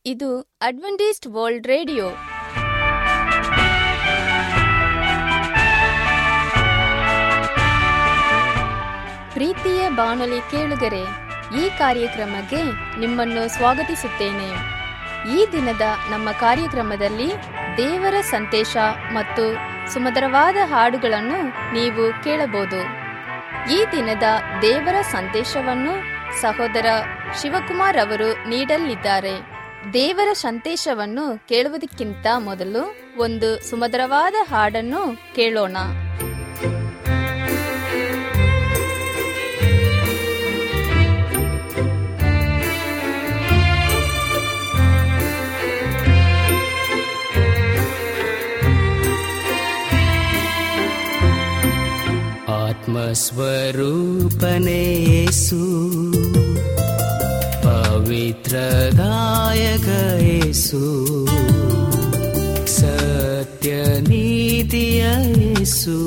ಇದು Adventist world radio ಪ್ರೀತಿಯ ಬಾನುಲಿ ಕೇಳುಗರೆ ಈ ಕಾರ್ಯಕ್ರಮಕ್ಕೆ ನಿಮ್ಮನ್ನು ಸ್ವಾಗತಿಸುತ್ತೇನೆ ಈ ದಿನದ ನಮ್ಮ ಕಾರ್ಯಕ್ರಮದಲ್ಲಿ ದೇವರ ಸಂದೇಶ ಮತ್ತು ಸುಮಧುರವಾದ ಹಾಡುಗಳನ್ನು ನೀವು ಕೇಳಬಹುದು ಈ ದಿನದ ದೇವರ ಸಂದೇಶವನ್ನು ಸಹೋದರ ಶಿವಕುಮಾರ್ ಅವರು ನೀಡಲಿದ್ದಾರೆ ದೇವರ ಸಂದೇಶವನ್ನು ಕೇಳುವುದಕ್ಕಿಂತ ಮೊದಲು ಒಂದು ಸುಮಧುರವಾದ ಹಾಡನ್ನು ಕೇಳೋಣ ಆತ್ಮಸ್ವರೂಪನೇಸು ಪವಿತ್ರದಾಯಕೇಸು ಸತ್ಯನೀತಿಯೇಸು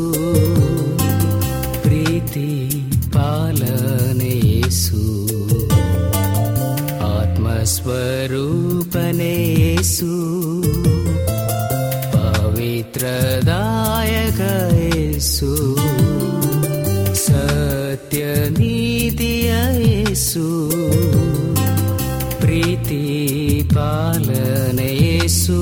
ಪ್ರೀತಿ ಪಾಲನೇಸು ಆತ್ಮಸ್ವರೂಪನೇಸು ಪವಿತ್ರದಾಯಕೇಸು ಸತ್ಯನೀತಿಯೇಸು ಪ್ರೀತಿ ಪಾಲನೆಯೇಸು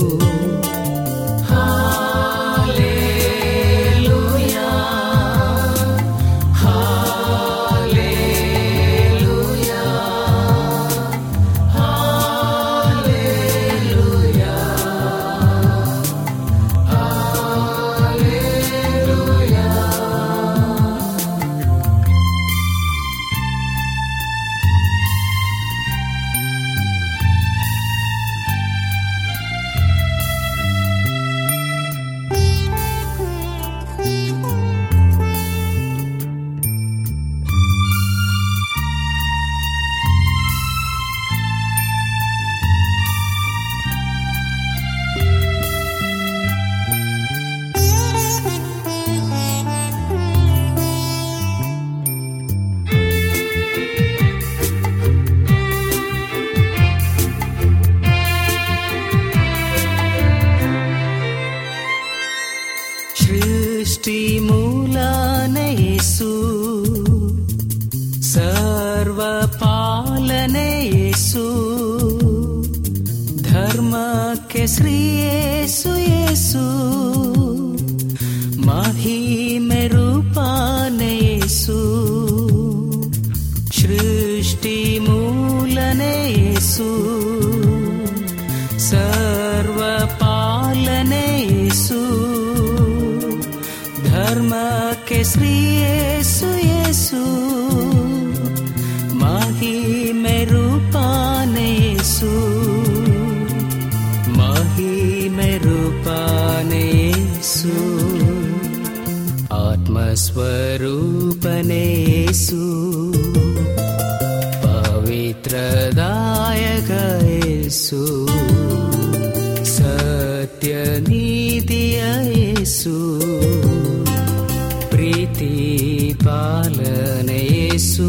ಸೃಷ್ಟಿ ಮೂಲನೆಯೇಸು ಸರ್ವ ಪಾಲನೆಯೇಸು ಧರ್ಮಕ್ಕೆ ಶ್ರೀಯೇಸು ಯೇಸು ಮಹಿಮೆ ರೂಪಾನೆಯೇಸು ಸೃಷ್ಟಿ ಮೂಲನೆಯೇಸು ಸರ್ವ ಪಾಲನೆಯೇಸು ಧರ್ಮಕ್ಕೆ ಶ್ರೀಯೇಸು ಯೇಸು ಮಹಿಮೆ ರೂಪಾನೇಸು ಮಹಿಮೆ ರೂಪಾನೇಸು ಆತ್ಮಸ್ವರೂಪನೇಸು ಪವಿತ್ರದಾಯಕೇಸು ಸತ್ಯನೀತಿಯೇಸು ಪ್ರೀತಿ ಪಾಲನೆಯೇಸು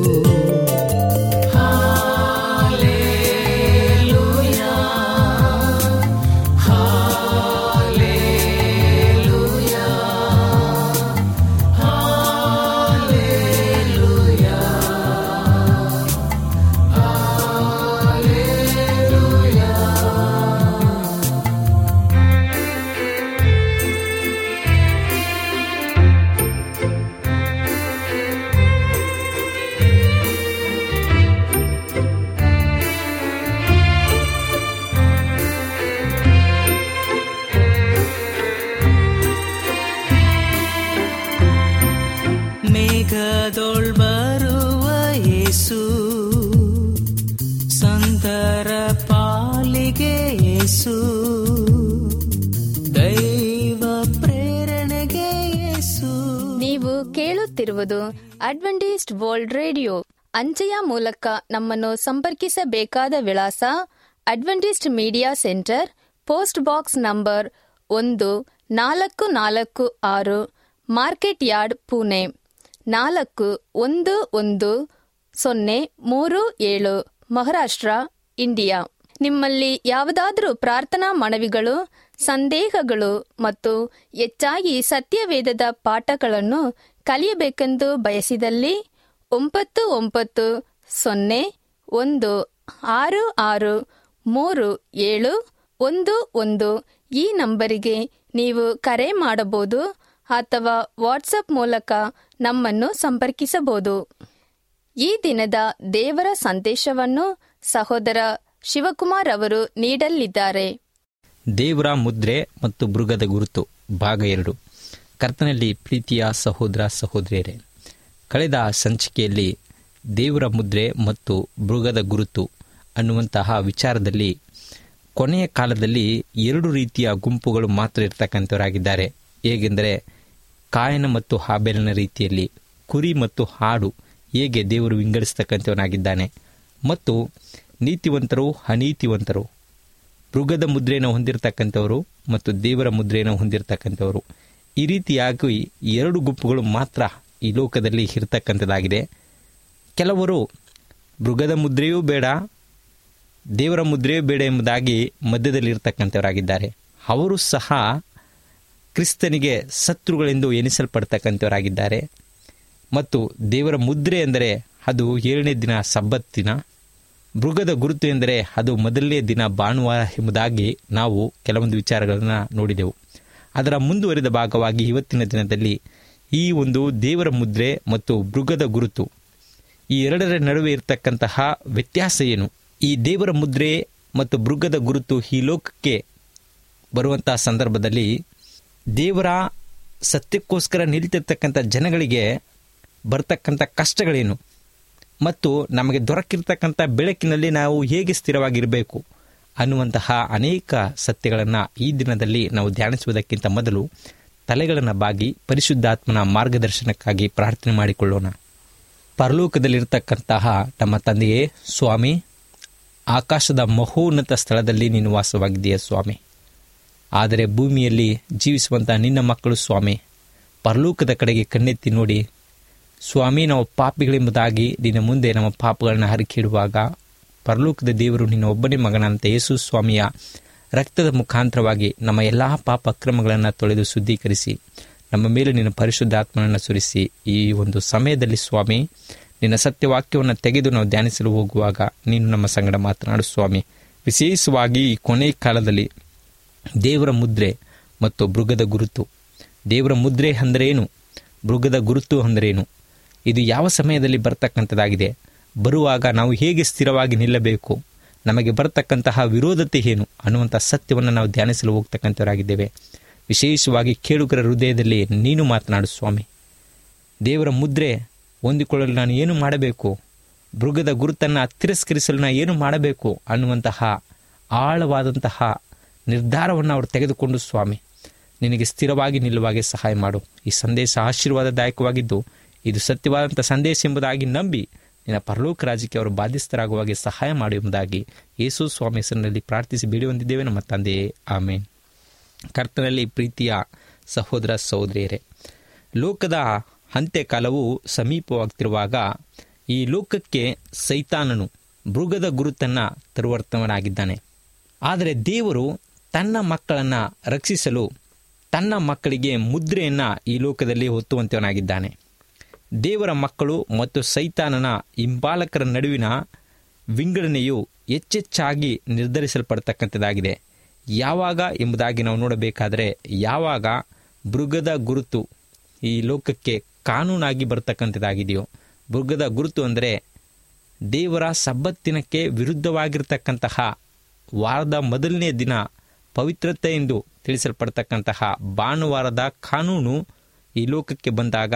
ಮೇಘದೊಳ್ ಬರುವ ಯೇಸು ಸಂತರ ಪಾಲಿಗೆ ಯೇಸು ದೈವ ಪ್ರೇರಣೆಗೆ ಯೇಸು ನೀವು ಕೇಳುತ್ತಿರುವುದು ಅಡ್ವೆಂಟಿಸ್ಟ್ ವರ್ಲ್ಡ್ ರೇಡಿಯೋ ಅಂಚೆಯ ಮೂಲಕ ನಮ್ಮನ್ನು ಸಂಪರ್ಕಿಸಬೇಕಾದ ವಿಳಾಸ Adventist media centre post box number ಒಂದು ನಾಲ್ಕು ನಾಲ್ಕು ಆರು ಮಾರ್ಕೆಟ್ ಯಾರ್ಡ್ ಪುಣೆ ನಾಲ್ಕು ಒಂದು ಒಂದು ಸೊನ್ನೆ ಮೂರು ಏಳು ಮಹಾರಾಷ್ಟ್ರ ಇಂಡಿಯಾ ನಿಮ್ಮಲ್ಲಿ ಯಾವುದಾದರೂ ಪ್ರಾರ್ಥನಾ ಮನವಿಗಳು ಸಂದೇಹಗಳು ಮತ್ತು ಹೆಚ್ಚಾಗಿ ಸತ್ಯವೇದದ ಪಾಠಗಳನ್ನು ಕಲಿಯಬೇಕೆಂದು ಬಯಸಿದಲ್ಲಿ ಒಂಬತ್ತು ಒಂಬತ್ತು ಸೊನ್ನೆ ಒಂದು ಆರು ಆರು ಮೂರು ಏಳು ಒಂದು ಒಂದು ಈ ನಂಬರಿಗೆ ನೀವು ಕರೆ ಮಾಡಬಹುದು ಅಥವಾ ವಾಟ್ಸಪ್ ಮೂಲಕ ನಮ್ಮನ್ನು ಸಂಪರ್ಕಿಸಬಹುದು ಈ ದಿನದ ದೇವರ ಸಂದೇಶವನ್ನು ಸಹೋದರ ಶಿವಕುಮಾರ್ ಅವರು ನೀಡಲಿದ್ದಾರೆ ದೇವರ ಮುದ್ರೆ ಮತ್ತು ಮೃಗದ ಗುರುತು ಭಾಗ ಎರಡು ಕರ್ತನಲ್ಲಿ ಪ್ರೀತಿಯ ಸಹೋದರ ಸಹೋದರಿಯರೇ ಕಳೆದ ಸಂಚಿಕೆಯಲ್ಲಿ ದೇವರ ಮುದ್ರೆ ಮತ್ತು ಮೃಗದ ಗುರುತು ಅನ್ನುವಂತಹ ವಿಚಾರದಲ್ಲಿ ಕೊನೆಯ ಕಾಲದಲ್ಲಿ ಎರಡು ರೀತಿಯ ಗುಂಪುಗಳು ಮಾತ್ರ ಇರ್ತಕ್ಕಂಥವರಾಗಿದ್ದಾರೆ ಹೇಗೆಂದರೆ ಕಾಯನ ಮತ್ತು ಹಾಬೇಲನ ರೀತಿಯಲ್ಲಿ ಕುರಿ ಮತ್ತು ಹಾಡು ಹೇಗೆ ದೇವರು ವಿಂಗಡಿಸ್ತಕ್ಕಂಥವನಾಗಿದ್ದಾನೆ ಮತ್ತು ನೀತಿವಂತರು ಅನೀತಿವಂತರು ಮೃಗದ ಮುದ್ರೆಯನ್ನು ಹೊಂದಿರತಕ್ಕಂಥವರು ಮತ್ತು ದೇವರ ಮುದ್ರೆಯನ್ನು ಹೊಂದಿರತಕ್ಕಂಥವರು ಈ ರೀತಿಯಾಗಿ ಎರಡು ಗುಂಪುಗಳು ಮಾತ್ರ ಈ ಲೋಕದಲ್ಲಿ ಇರತಕ್ಕಂಥದ್ದಾಗಿದೆ ಕೆಲವರು ಮೃಗದ ಮುದ್ರೆಯೂ ಬೇಡ ದೇವರ ಮುದ್ರೆಯೂ ಬೇಡ ಎಂಬುದಾಗಿ ಮಧ್ಯದಲ್ಲಿರ್ತಕ್ಕಂಥವರಾಗಿದ್ದಾರೆ ಅವರು ಸಹ ಕ್ರಿಸ್ತನಿಗೆ ಶತ್ರುಗಳೆಂದು ಎನಿಸಲ್ಪಡ್ತಕ್ಕಂಥವರಾಗಿದ್ದಾರೆ ಮತ್ತು ದೇವರ ಮುದ್ರೆ ಎಂದರೆ ಅದು ಏಳನೇ ದಿನ ಸಬ್ಬತ್ತಿನ ಮೃಗದ ಗುರುತು ಎಂದರೆ ಅದು ಮೊದಲನೇ ದಿನ ಭಾನುವಾರ ಎಂಬುದಾಗಿ ನಾವು ಕೆಲವೊಂದು ವಿಚಾರಗಳನ್ನು ನೋಡಿದೆವು ಅದರ ಮುಂದುವರಿದ ಭಾಗವಾಗಿ ಇವತ್ತಿನ ದಿನದಲ್ಲಿ ಈ ಒಂದು ದೇವರ ಮುದ್ರೆ ಮತ್ತು ಮೃಗದ ಗುರುತು ಈ ಎರಡರ ನಡುವೆ ಇರತಕ್ಕಂತಹ ವ್ಯತ್ಯಾಸ ಏನು ಈ ದೇವರ ಮುದ್ರೆ ಮತ್ತು ಮೃಗದ ಗುರುತು ಈ ಲೋಕಕ್ಕೆ ಬರುವಂತಹ ಸಂದರ್ಭದಲ್ಲಿ ದೇವರ ಸತ್ಯಕ್ಕೋಸ್ಕರ ನಿಲ್ತಿರ್ತಕ್ಕಂಥ ಜನಗಳಿಗೆ ಬರ್ತಕ್ಕಂಥ ಕಷ್ಟಗಳೇನು ಮತ್ತು ನಮಗೆ ದೊರಕಿರ್ತಕ್ಕಂಥ ಬೆಳಕಿನಲ್ಲಿ ನಾವು ಹೇಗೆ ಸ್ಥಿರವಾಗಿರಬೇಕು ಅನ್ನುವಂತಹ ಅನೇಕ ಸತ್ಯಗಳನ್ನು ಈ ದಿನದಲ್ಲಿ ನಾವು ಧ್ಯಾನಿಸುವುದಕ್ಕಿಂತ ಮೊದಲು ತಲೆಗಳನ್ನು ಬಾಗಿ ಪರಿಶುದ್ಧಾತ್ಮನ ಮಾರ್ಗದರ್ಶನಕ್ಕಾಗಿ ಪ್ರಾರ್ಥನೆ ಮಾಡಿಕೊಳ್ಳೋಣ ಪರಲೋಕದಲ್ಲಿರ್ತಕ್ಕಂತಹ ನಮ್ಮ ತಂದೆಯೇ ಸ್ವಾಮಿ ಆಕಾಶದ ಮಹೋನ್ನತ ಸ್ಥಳದಲ್ಲಿ ನೀನು ವಾಸವಾಗಿದೆಯಾ ಸ್ವಾಮಿ ಆದರೆ ಭೂಮಿಯಲ್ಲಿ ಜೀವಿಸುವಂಥ ನಿನ್ನ ಮಕ್ಕಳು ಸ್ವಾಮಿ ಪರಲೋಕದ ಕಡೆಗೆ ಕಣ್ಣೆತ್ತಿ ನೋಡಿ ಸ್ವಾಮಿ ನಾವು ಪಾಪಿಗಳೆಂಬುದಾಗಿ ನಿನ್ನ ಮುಂದೆ ನಮ್ಮ ಪಾಪಗಳನ್ನ ಹರಿಕಿಡುವಾಗ ಪರಲೋಕದ ದೇವರು ನಿನ್ನ ಒಬ್ಬನೇ ಮಗನಂತ ಯೇಸು ಸ್ವಾಮಿಯ ರಕ್ತದ ಮುಖಾಂತರವಾಗಿ ನಮ್ಮ ಎಲ್ಲ ಪಾಪ ಅಕ್ರಮಗಳನ್ನು ತೊಳೆದು ಶುದ್ಧೀಕರಿಸಿ ನಮ್ಮ ಮೇಲೆ ನಿನ್ನ ಪರಿಶುದ್ಧಾತ್ಮನನ್ನು ಸುರಿಸಿ ಈ ಒಂದು ಸಮಯದಲ್ಲಿ ಸ್ವಾಮಿ ನಿನ್ನ ಸತ್ಯವಾಕ್ಯವನ್ನು ತೆಗೆದು ನಾವು ಧ್ಯಾನಿಸಲು ಹೋಗುವಾಗ ನೀನು ನಮ್ಮ ಸಂಗಡ ಮಾತನಾಡು ಸ್ವಾಮಿ ವಿಶೇಷವಾಗಿ ಈ ಕೊನೆ ಕಾಲದಲ್ಲಿ ದೇವರ ಮುದ್ರೆ ಮತ್ತು ಮೃಗದ ಗುರುತು ದೇವರ ಮುದ್ರೆ ಅಂದರೇನು ಮೃಗದ ಗುರುತು ಅಂದರೇನು ಇದು ಯಾವ ಸಮಯದಲ್ಲಿ ಬರ್ತಕ್ಕಂಥದ್ದಾಗಿದೆ ಬರುವಾಗ ನಾವು ಹೇಗೆ ಸ್ಥಿರವಾಗಿ ನಿಲ್ಲಬೇಕು ನಮಗೆ ಬರತಕ್ಕಂತಹ ವಿರೋಧತೆ ಏನು ಅನ್ನುವಂಥ ಸತ್ಯವನ್ನು ನಾವು ಧ್ಯಾನಿಸಲು ಹೋಗ್ತಕ್ಕಂಥವರಾಗಿದ್ದೇವೆ ವಿಶೇಷವಾಗಿ ಕೇಳುಗರ ಹೃದಯದಲ್ಲಿ ನೀನು ಮಾತನಾಡು ಸ್ವಾಮಿ ದೇವರ ಮುದ್ರೆ ಹೊಂದಿಕೊಳ್ಳಲು ನಾನು ಏನು ಮಾಡಬೇಕು ಮೃಗದ ಗುರುತನ್ನು ತಿರಸ್ಕರಿಸಲು ನಾನು ಏನು ಮಾಡಬೇಕು ಅನ್ನುವಂತಹ ಆಳವಾದಂತಹ ನಿರ್ಧಾರವನ್ನು ಅವರು ತೆಗೆದುಕೊಂಡು ಸ್ವಾಮಿ ನಿನಗೆ ಸ್ಥಿರವಾಗಿ ನಿಲ್ಲುವಾಗೆ ಸಹಾಯ ಮಾಡು ಈ ಸಂದೇಶ ಆಶೀರ್ವಾದದಾಯಕವಾಗಿದ್ದು ಇದು ಸತ್ಯವಾದಂಥ ಸಂದೇಶ ಎಂಬುದಾಗಿ ನಂಬಿ ನಿನ್ನ ಪರಲೋಕ ರಾಜ್ಯಕ್ಕೆ ಅವರು ಬಾಧ್ಯಸ್ಥರಾಗುವಾಗೆ ಸಹಾಯ ಮಾಡು ಎಂಬುದಾಗಿ ಯೇಸು ಸ್ವಾಮಿ ಹೆಸರಿನಲ್ಲಿ ಪ್ರಾರ್ಥಿಸಿ ಬೇಡಿ ಹೊಂದಿದ್ದೇವೆ ನಮ್ಮ ತಂದೆಯೇ ಆಮೇನ್ ಕರ್ತನಲ್ಲಿ ಪ್ರೀತಿಯ ಸಹೋದರ ಸಹೋದರಿಯರೇ ಲೋಕದ ಅಂತ್ಯಕಾಲವು ಸಮೀಪವಾಗ್ತಿರುವಾಗ ಈ ಲೋಕಕ್ಕೆ ಸೈತಾನನು ಮೃಗದ ಗುರುತನ್ನು ತರುವರ್ತವನಾಗಿದ್ದಾನೆ ಆದರೆ ದೇವರು ತನ್ನ ಮಕ್ಕಳನ್ನು ರಕ್ಷಿಸಲು ತನ್ನ ಮಕ್ಕಳಿಗೆ ಮುದ್ರೆಯನ್ನು ಈ ಲೋಕದಲ್ಲಿ ಹೊತ್ತುವಂತವನಾಗಿದ್ದಾನೆ ದೇವರ ಮಕ್ಕಳು ಮತ್ತು ಸೈತಾನನ ಹಿಂಬಾಲಕರ ನಡುವಿನ ವಿಂಗಡಣೆಯು ಹೆಚ್ಚೆಚ್ಚಾಗಿ ನಿರ್ಧರಿಸಲ್ಪಡ್ತಕ್ಕಂಥದ್ದಾಗಿದೆ ಯಾವಾಗ ಎಂಬುದಾಗಿ ನಾವು ನೋಡಬೇಕಾದರೆ ಯಾವಾಗ ಮೃಗದ ಗುರುತು ಈ ಲೋಕಕ್ಕೆ ಕಾನೂನಾಗಿ ಬರ್ತಕ್ಕಂಥದ್ದಾಗಿದೆಯೋ ಮೃಗದ ಗುರುತು ಅಂದರೆ ದೇವರ ಸಬ್ಬತ್ತಿನಕ್ಕೆ ವಿರುದ್ಧವಾಗಿರ್ತಕ್ಕಂತಹ ವಾರದ ಮೊದಲನೇ ದಿನ ಪವಿತ್ರತೆ ಎಂದು ತಿಳಿಸಲ್ಪಡ್ತಕ್ಕಂತಹ ಭಾನುವಾರದ ಕಾನೂನು ಈ ಲೋಕಕ್ಕೆ ಬಂದಾಗ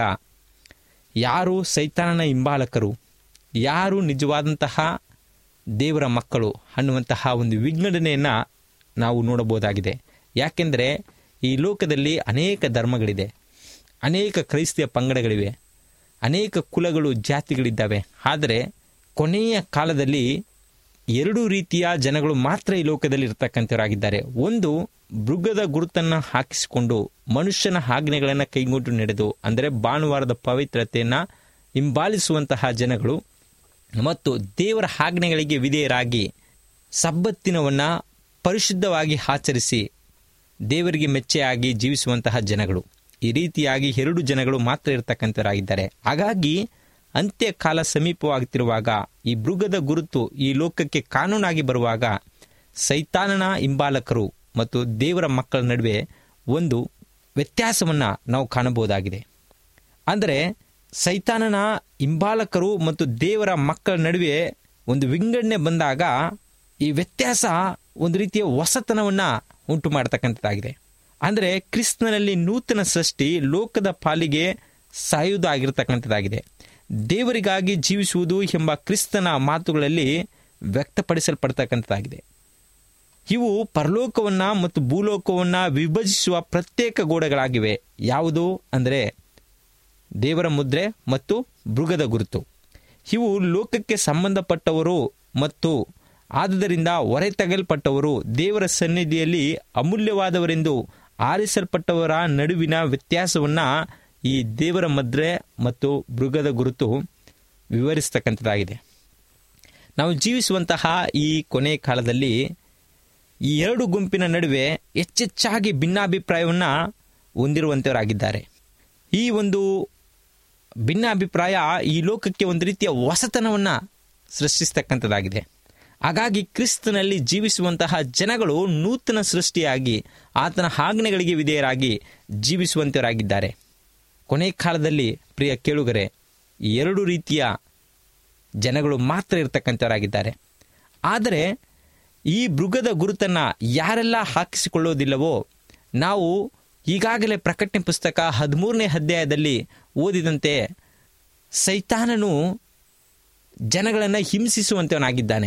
ಯಾರು ಸೈತಾನನ ಹಿಂಬಾಲಕರು ಯಾರು ನಿಜವಾದಂತಹ ದೇವರ ಮಕ್ಕಳು ಅನ್ನುವಂತಹ ಒಂದು ವಿಂಗಡಣೆಯನ್ನು ನಾವು ನೋಡಬಹುದಾಗಿದೆ ಯಾಕೆಂದರೆ ಈ ಲೋಕದಲ್ಲಿ ಅನೇಕ ಧರ್ಮಗಳಿದೆ ಅನೇಕ ಕ್ರೈಸ್ತಿಯ ಪಂಗಡಗಳಿವೆ ಅನೇಕ ಕುಲಗಳು ಜಾತಿಗಳಿದ್ದಾವೆ ಆದರೆ ಕೊನೆಯ ಕಾಲದಲ್ಲಿ ಎರಡು ರೀತಿಯ ಜನಗಳು ಮಾತ್ರ ಈ ಲೋಕದಲ್ಲಿ ಇರ್ತಕ್ಕಂಥವರಾಗಿದ್ದಾರೆ ಒಂದು ಮೃಗದ ಗುರುತನ್ನು ಹಾಕಿಸಿಕೊಂಡು ಮನುಷ್ಯನ ಆಜ್ಞೆಗಳನ್ನು ಕೈಗೊಂಡು ನಡೆದು ಅಂದರೆ ಭಾನುವಾರದ ಪವಿತ್ರತೆಯನ್ನು ಹಿಂಬಾಲಿಸುವಂತಹ ಜನಗಳು ಮತ್ತು ದೇವರ ಆಜ್ಞೆಗಳಿಗೆ ವಿಧೇಯರಾಗಿ ಸಬ್ಬತ್ತಿನವನ್ನು ಪರಿಶುದ್ಧವಾಗಿ ಆಚರಿಸಿ ದೇವರಿಗೆ ಮೆಚ್ಚೆಯಾಗಿ ಜೀವಿಸುವಂತಹ ಜನಗಳು ಈ ರೀತಿಯಾಗಿ ಎರಡು ಜನಗಳು ಮಾತ್ರ ಇರತಕ್ಕಂಥವರಾಗಿದ್ದಾರೆ ಹಾಗಾಗಿ ಅಂತ್ಯಕಾಲ ಸಮೀಪವಾಗುತ್ತಿರುವಾಗ ಈ ಮೃಗದ ಗುರುತು ಈ ಲೋಕಕ್ಕೆ ಕಾನೂನಾಗಿ ಬರುವಾಗ ಸೈತಾನನ ಹಿಂಬಾಲಕರು ಮತ್ತು ದೇವರ ಮಕ್ಕಳ ನಡುವೆ ಒಂದು ವ್ಯತ್ಯಾಸವನ್ನು ನಾವು ಕಾಣಬಹುದಾಗಿದೆ ಅಂದರೆ ಸೈತಾನನ ಹಿಂಬಾಲಕರು ಮತ್ತು ದೇವರ ಮಕ್ಕಳ ನಡುವೆ ಒಂದು ವಿಂಗಡಣೆ ಬಂದಾಗ ಈ ವ್ಯತ್ಯಾಸ ಒಂದು ರೀತಿಯ ಹೊಸತನವನ್ನು ಉಂಟು ಮಾಡತಕ್ಕಂಥದ್ದಾಗಿದೆ ಅಂದರೆ ಕ್ರಿಸ್ತನಲ್ಲಿ ನೂತನ ಸೃಷ್ಟಿ ಲೋಕದ ಪಾಲಿಗೆ ಸಾಯುವುದಾಗಿರ್ತಕ್ಕಂಥದ್ದಾಗಿದೆ ದೇವರಿಗಾಗಿ ಜೀವಿಸುವುದು ಎಂಬ ಕ್ರಿಸ್ತನ ಮಾತುಗಳಲ್ಲಿ ವ್ಯಕ್ತಪಡಿಸಲ್ಪಡ್ತಕ್ಕಂಥದ್ದಾಗಿದೆ ಇವು ಪರಲೋಕವನ್ನು ಮತ್ತು ಭೂಲೋಕವನ್ನು ವಿಭಜಿಸುವ ಪ್ರತ್ಯೇಕ ಗೋಡೆಗಳಾಗಿವೆ ಯಾವುದು ಅಂದರೆ ದೇವರ ಮುದ್ರೆ ಮತ್ತು ಮೃಗದ ಗುರುತು ಇವು ಲೋಕಕ್ಕೆ ಸಂಬಂಧಪಟ್ಟವರು ಮತ್ತು ಆದುದರಿಂದ ಹೊರೆತೆಗೆಯಲ್ಪಟ್ಟವರು ದೇವರ ಸನ್ನಿಧಿಯಲ್ಲಿ ಅಮೂಲ್ಯವಾದವರೆಂದು ಆರಿಸಲ್ಪಟ್ಟವರ ನಡುವಿನ ವ್ಯತ್ಯಾಸವನ್ನು ಈ ದೇವರ ಮುದ್ರೆ ಮತ್ತು ಮೃಗದ ಗುರುತು ವಿವರಿಸ್ತಕ್ಕಂಥದ್ದಾಗಿದೆ ನಾವು ಜೀವಿಸುವಂತಹ ಈ ಕೊನೆ ಕಾಲದಲ್ಲಿ ಈ ಎರಡು ಗುಂಪಿನ ನಡುವೆ ಹೆಚ್ಚೆಚ್ಚಾಗಿ ಭಿನ್ನಾಭಿಪ್ರಾಯವನ್ನು ಹೊಂದಿರುವಂಥವರಾಗಿದ್ದಾರೆ ಈ ಒಂದು ಭಿನ್ನಾಭಿಪ್ರಾಯ ಈ ಲೋಕಕ್ಕೆ ಒಂದು ರೀತಿಯ ಹೊಸತನವನ್ನು ಸೃಷ್ಟಿಸ್ತಕ್ಕಂಥದ್ದಾಗಿದೆ ಹಾಗಾಗಿ ಕ್ರಿಸ್ತನಲ್ಲಿ ಜೀವಿಸುವಂತಹ ಜನಗಳು ನೂತನ ಸೃಷ್ಟಿಯಾಗಿ ಆತನ ಆಜ್ಞೆಗಳಿಗೆ ವಿಧೇಯರಾಗಿ ಜೀವಿಸುವಂತವರಾಗಿದ್ದಾರೆ ಕೊನೆ ಕಾಲದಲ್ಲಿ ಪ್ರಿಯ ಕೇಳುಗರೆ ಈ ಎರಡು ರೀತಿಯ ಜನಗಳು ಮಾತ್ರ ಇರತಕ್ಕಂಥವರಾಗಿದ್ದಾರೆ ಆದರೆ ಈ ಮೃಗದ ಗುರುತನ್ನು ಯಾರೆಲ್ಲ ಹಾಕಿಸಿಕೊಳ್ಳೋದಿಲ್ಲವೋ ನಾವು ಈಗಾಗಲೇ ಪ್ರಕಟಣೆ ಪುಸ್ತಕ ಹದಿಮೂರನೇ ಅಧ್ಯಾಯದಲ್ಲಿ ಓದಿದಂತೆ ಸೈತಾನನು ಜನಗಳನ್ನು ಹಿಂಸಿಸುವಂತವನಾಗಿದ್ದಾನೆ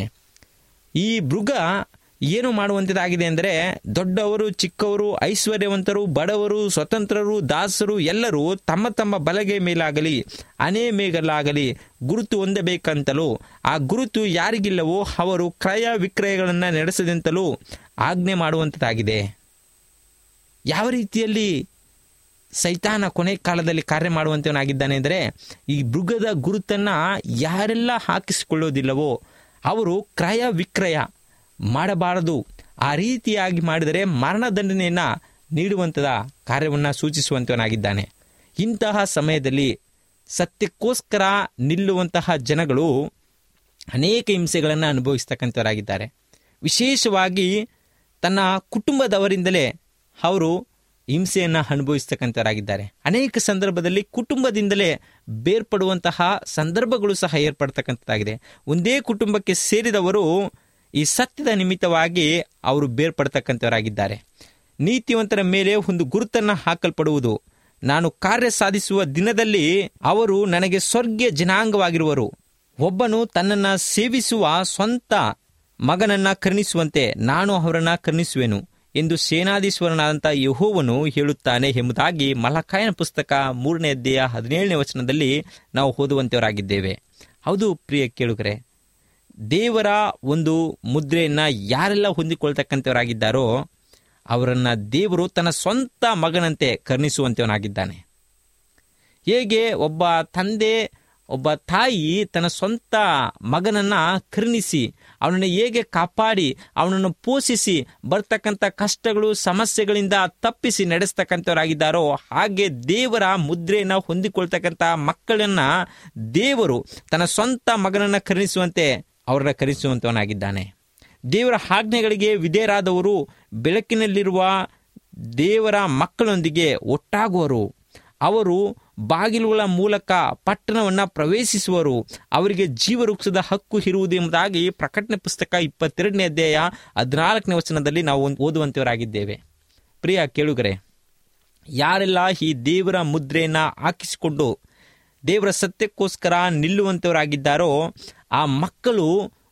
ಈ ಮೃಗ ಏನು ಮಾಡುವಂಥದ್ದಾಗಿದೆ ಅಂದರೆ ದೊಡ್ಡವರು ಚಿಕ್ಕವರು ಐಶ್ವರ್ಯವಂತರು ಬಡವರು ಸ್ವತಂತ್ರರು ದಾಸರು ಎಲ್ಲರೂ ತಮ್ಮ ತಮ್ಮ ಬಲಗೆ ಮೇಲಾಗಲಿ ಅನೇ ಮೇಗಲಾಗಲಿ ಗುರುತು ಹೊಂದಬೇಕಂತಲೂ ಆ ಗುರುತು ಯಾರಿಗಿಲ್ಲವೋ ಅವರು ಕ್ರಯ ವಿಕ್ರಯಗಳನ್ನು ನಡೆಸದಂತಲೂ ಆಜ್ಞೆ ಮಾಡುವಂಥದ್ದಾಗಿದೆ ಯಾವ ರೀತಿಯಲ್ಲಿ ಸೈತಾನ ಕೊನೆ ಕಾಲದಲ್ಲಿ ಕಾರ್ಯ ಮಾಡುವಂತವನಾಗಿದ್ದಾನೆ ಅಂದರೆ ಈ ಮೃಗದ ಗುರುತನ್ನು ಯಾರೆಲ್ಲ ಹಾಕಿಸಿಕೊಳ್ಳೋದಿಲ್ಲವೋ ಅವರು ಕ್ರಯ ವಿಕ್ರಯ ಮಾಡಬಾರದು ಆ ರೀತಿಯಾಗಿ ಮಾಡಿದರೆ ಮರಣದಂಡನೆಯನ್ನು ನೀಡುವಂಥದ ಕಾರ್ಯವನ್ನು ಸೂಚಿಸುವಂತವನಾಗಿದ್ದಾನೆ ಇಂತಹ ಸಮಯದಲ್ಲಿ ಸತ್ಯಕ್ಕೋಸ್ಕರ ನಿಲ್ಲುವಂತಹ ಜನಗಳು ಅನೇಕ ಹಿಂಸೆಗಳನ್ನು ಅನುಭವಿಸ್ತಕ್ಕಂಥವರಾಗಿದ್ದಾರೆ ವಿಶೇಷವಾಗಿ ತನ್ನ ಕುಟುಂಬದವರಿಂದಲೇ ಅವರು ಹಿಂಸೆಯನ್ನು ಅನುಭವಿಸ್ತಕ್ಕಂಥವರಾಗಿದ್ದಾರೆ ಅನೇಕ ಸಂದರ್ಭದಲ್ಲಿ ಕುಟುಂಬದಿಂದಲೇ ಬೇರ್ಪಡುವಂತಹ ಸಂದರ್ಭಗಳು ಸಹ ಏರ್ಪಡ್ತಕ್ಕಂಥದ್ದಾಗಿದೆ ಒಂದೇ ಕುಟುಂಬಕ್ಕೆ ಸೇರಿದವರು ಈ ಸತ್ಯದ ನಿಮಿತ್ತವಾಗಿ ಅವರು ಬೇರ್ಪಡ್ತಕ್ಕಂಥವರಾಗಿದ್ದಾರೆ ನೀತಿವಂತರ ಮೇಲೆ ಒಂದು ಗುರುತನ್ನು ಹಾಕಲ್ಪಡುವುದು ನಾನು ಕಾರ್ಯ ಸಾಧಿಸುವ ದಿನದಲ್ಲಿ ಅವರು ನನಗೆ ಸ್ವರ್ಗೀಯ ಜನಾಂಗವಾಗಿರುವರು ಒಬ್ಬನು ತನ್ನನ್ನು ಸೇವಿಸುವ ಸ್ವಂತ ಮಗನನ್ನ ಕರುಣಿಸುವಂತೆ ನಾನು ಅವರನ್ನ ಕರುಣಿಸುವೆನು ಎಂದು ಸೇನಾಧೀಶ್ವರನಾದಂಥ ಯಹೋವನು ಹೇಳುತ್ತಾನೆ ಎಂಬುದಾಗಿ ಮಲಕಾಯನ ಪುಸ್ತಕ ಮೂರನೇ ಅಧ್ಯಾಯ ಹದಿನೇಳನೇ ವಚನದಲ್ಲಿ ನಾವು ಓದುವಂತವರಾಗಿದ್ದೇವೆ ಹೌದು ಪ್ರಿಯ ಕೇಳುಗರೆ ದೇವರ ಒಂದು ಮುದ್ರೆಯನ್ನು ಯಾರೆಲ್ಲ ಹೊಂದಿಕೊಳ್ತಕ್ಕಂಥವರಾಗಿದ್ದಾರೋ ಅವರನ್ನು ದೇವರು ತನ್ನ ಸ್ವಂತ ಮಗನಂತೆ ಕರುಣಿಸುವಂತವನಾಗಿದ್ದಾನೆ ಹೇಗೆ ಒಬ್ಬ ತಂದೆ ಒಬ್ಬ ತಾಯಿ ತನ್ನ ಸ್ವಂತ ಮಗನನ್ನ ಕರುಣಿಸಿ ಅವನನ್ನು ಹೇಗೆ ಕಾಪಾಡಿ ಅವನನ್ನು ಪೋಷಿಸಿ ಬರ್ತಕ್ಕಂಥ ಕಷ್ಟಗಳು ಸಮಸ್ಯೆಗಳಿಂದ ತಪ್ಪಿಸಿ ನಡೆಸ್ತಕ್ಕಂಥವರಾಗಿದ್ದಾರೋ ಹಾಗೆ ದೇವರ ಮುದ್ರೆಯನ್ನು ಹೊಂದಿಕೊಳ್ತಕ್ಕಂಥ ಮಕ್ಕಳನ್ನ ದೇವರು ತನ್ನ ಸ್ವಂತ ಮಗನನ್ನ ಕರುಣಿಸುವಂತೆ ಅವರನ್ನ ಕರೆಸುವಂತವನಾಗಿದ್ದಾನೆ ದೇವರ ಆಜ್ಞೆಗಳಿಗೆ ವಿಧೇಯರಾದವರು ಬೆಳಕಿನಲ್ಲಿರುವ ದೇವರ ಮಕ್ಕಳೊಂದಿಗೆ ಒಟ್ಟಾಗುವರು ಅವರು ಬಾಗಿಲುಗಳ ಮೂಲಕ ಪಟ್ಟಣವನ್ನು ಪ್ರವೇಶಿಸುವರು ಅವರಿಗೆ ಜೀವವೃಕ್ಷದ ಹಕ್ಕು ಇರುವುದು ಎಂಬುದಾಗಿ ಪ್ರಕಟಣೆ ಪುಸ್ತಕ ಇಪ್ಪತ್ತೆರಡನೇ ಅಧ್ಯಾಯ ಹದಿನಾಲ್ಕನೇ ವಚನದಲ್ಲಿ ನಾವು ಓದುವಂತವರಾಗಿದ್ದೇವೆ ಪ್ರಿಯ ಕೇಳುಗರೆ ಯಾರೆಲ್ಲ ಈ ದೇವರ ಮುದ್ರೆಯನ್ನು ಹಾಕಿಸಿಕೊಂಡು ದೇವರ ಸತ್ಯಕ್ಕೋಸ್ಕರ ನಿಲ್ಲುವಂಥವರಾಗಿದ್ದಾರೋ ಆ ಮಕ್ಕಳು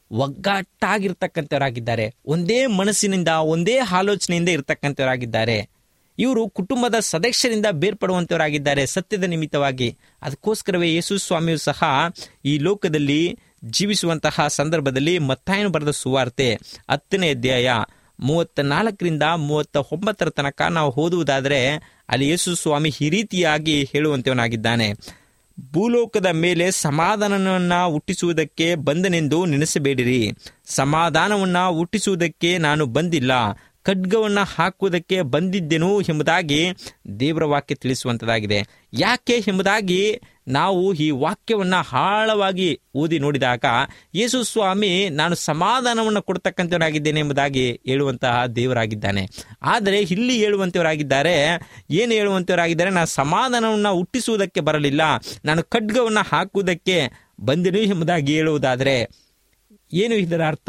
ಒಗ್ಗಟ್ಟಾಗಿರ್ತಕ್ಕಂಥವರಾಗಿದ್ದಾರೆ ಒಂದೇ ಮನಸ್ಸಿನಿಂದ ಒಂದೇ ಆಲೋಚನೆಯಿಂದ ಇರ್ತಕ್ಕಂಥವರಾಗಿದ್ದಾರೆ ಇವರು ಕುಟುಂಬದ ಸದಸ್ಯರಿಂದ ಬೇರ್ಪಡುವಂಥವರಾಗಿದ್ದಾರೆ ಸತ್ಯದ ನಿಮಿತ್ತವಾಗಿ ಅದಕ್ಕೋಸ್ಕರವೇ ಯೇಸು ಸ್ವಾಮಿಯು ಸಹ ಈ ಲೋಕದಲ್ಲಿ ಜೀವಿಸುವಂತಹ ಸಂದರ್ಭದಲ್ಲಿ ಮತ್ತಾಯನು ಬರೆದ ಸುವಾರ್ತೆ ಹತ್ತನೇ ಅಧ್ಯಾಯ ಮೂವತ್ತ ನಾಲ್ಕರಿಂದ ಮೂವತ್ತ ಒಂಬತ್ತರ ತನಕ ನಾವು ಓದುವುದಾದರೆ ಅಲ್ಲಿ ಯೇಸು ಸ್ವಾಮಿ ಈ ರೀತಿಯಾಗಿ ಹೇಳುವಂತವನಾಗಿದ್ದಾನೆ ಭೂಲೋಕದ ಮೇಲೆ ಸಮಾಧಾನವನ್ನ ಹುಟ್ಟಿಸುವುದಕ್ಕೆ ಬಂದನೆಂದು ನೆನೆಸಬೇಡಿರಿ ಸಮಾಧಾನವನ್ನ ಹುಟ್ಟಿಸುವುದಕ್ಕೆ ನಾನು ಬಂದಿಲ್ಲ ಖಡ್ಗವನ್ನ ಹಾಕುವುದಕ್ಕೆ ಬಂದಿದ್ದೆನು ಎಂಬುದಾಗಿ ದೇವರ ವಾಕ್ಯ ತಿಳಿಸುವಂಥದ್ದಾಗಿದೆ ಯಾಕೆ ಎಂಬುದಾಗಿ ನಾವು ಈ ವಾಕ್ಯವನ್ನ ಆಳವಾಗಿ ಓದಿ ನೋಡಿದಾಗ ಯೇಸು ಸ್ವಾಮಿ ನಾನು ಸಮಾಧಾನವನ್ನು ಕೊಡ್ತಕ್ಕಂಥವನಾಗಿದ್ದೇನೆ ಎಂಬುದಾಗಿ ಹೇಳುವಂತಹ ದೇವರಾಗಿದ್ದಾನೆ ಆದರೆ ಇಲ್ಲಿ ಹೇಳುವಂಥವರಾಗಿದ್ದಾರೆ ಏನು ಹೇಳುವಂಥವರಾಗಿದ್ದಾರೆ ನಾನು ಸಮಾಧಾನವನ್ನು ಹುಟ್ಟಿಸುವುದಕ್ಕೆ ಬರಲಿಲ್ಲ ನಾನು ಖಡ್ಗವನ್ನು ಹಾಕುವುದಕ್ಕೆ ಬಂದೆನು ಎಂಬುದಾಗಿ ಹೇಳುವುದಾದರೆ ಏನು ಇದರ ಅರ್ಥ